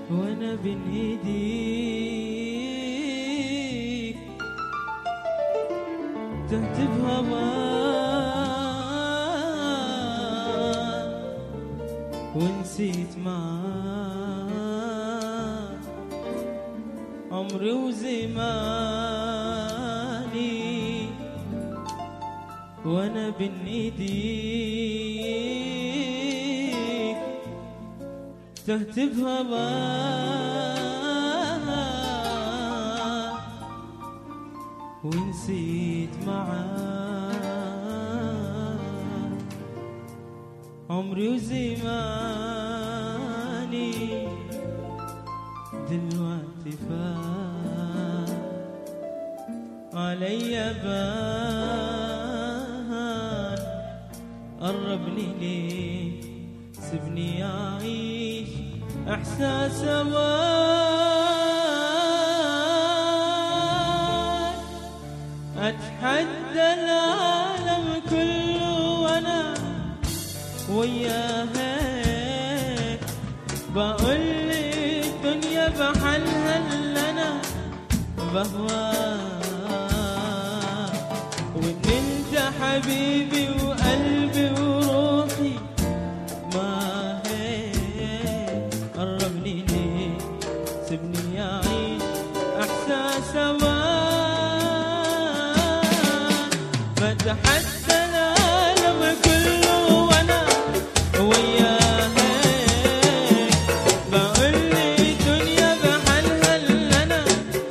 وانا بين ايديك تهت بهواك ونسيت معاك عمري وزماني وانا بين ايديك تهت بهواك ونسيت معاك عمري وزماني دلوقتي فات علي بان قربني ليك سيبني أعيش إحساس أمان أتحدى العالم كله وأنا وياك بقول لي الدنيا بحالها اللي أنا بهواك وإن أنت حبيبي وقلبي وروحي ما هيك قربني ليك سيبني أعيش إحساس أمان بتحدى العالم كله وأنا وياك بقول لي الدنيا بحالها اللي أنا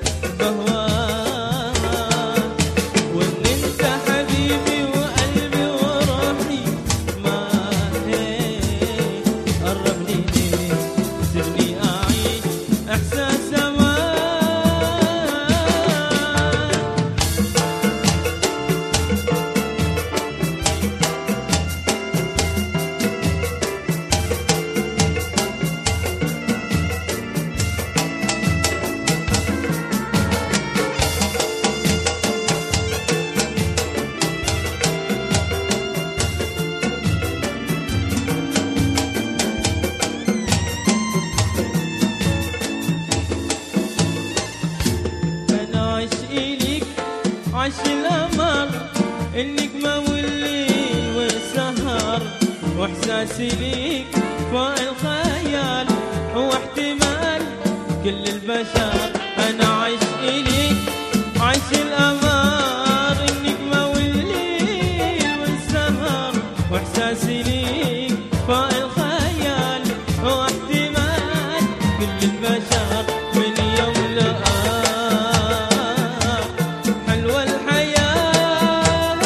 بهواك وإن أنت حبيبي وقلبي وروحي ما هيك قربني ليك سيبني أعيش إحساس أمان انا عشقي ليك عش القمر النجمة والليل والسهر واحساسي ليك فوق الخيال هو احتمال كل البشر انا عشقي ليك عش القمر النجمة والليل والسهر واحساسي ليك فوق الخيال هو احتمال كل البشر من يوم لقاك حلوة الحياة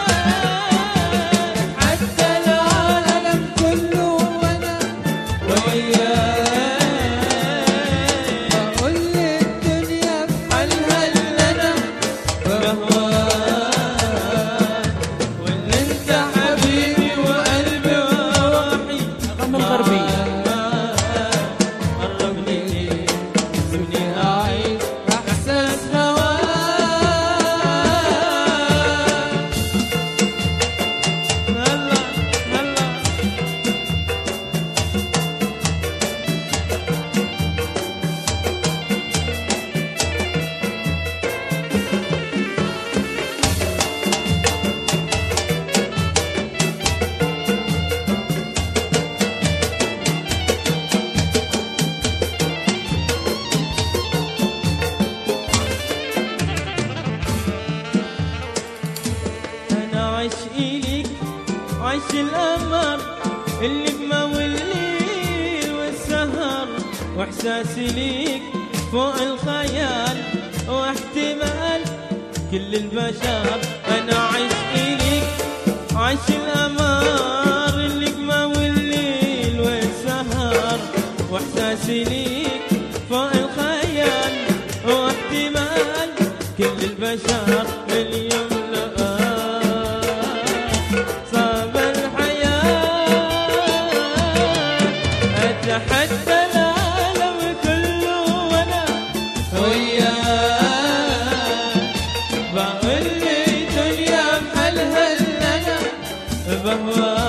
حتى العالم كله وانا وياك بقول الدنيا حالها اللي انا بهواك واللي انت حبيبي وقلبي وروحي الغنى الغربية قربني ليك سيبني اعيش احساس هواك هلا هلا انا عشقي ليك عش القمر النجمة والليل والسهر واحساسي ليك فوق الخيال واحتمال كل البشر انا عشقي ليك عش القمر النجمة والليل والسهر واحساسي ليك فوق الخيال واحتمال كل البشر اليوم لقاك صاب الحياة أتحدى العالم كله وأنا وياك بقول لي دنيا بحالها اللي أنا بهواك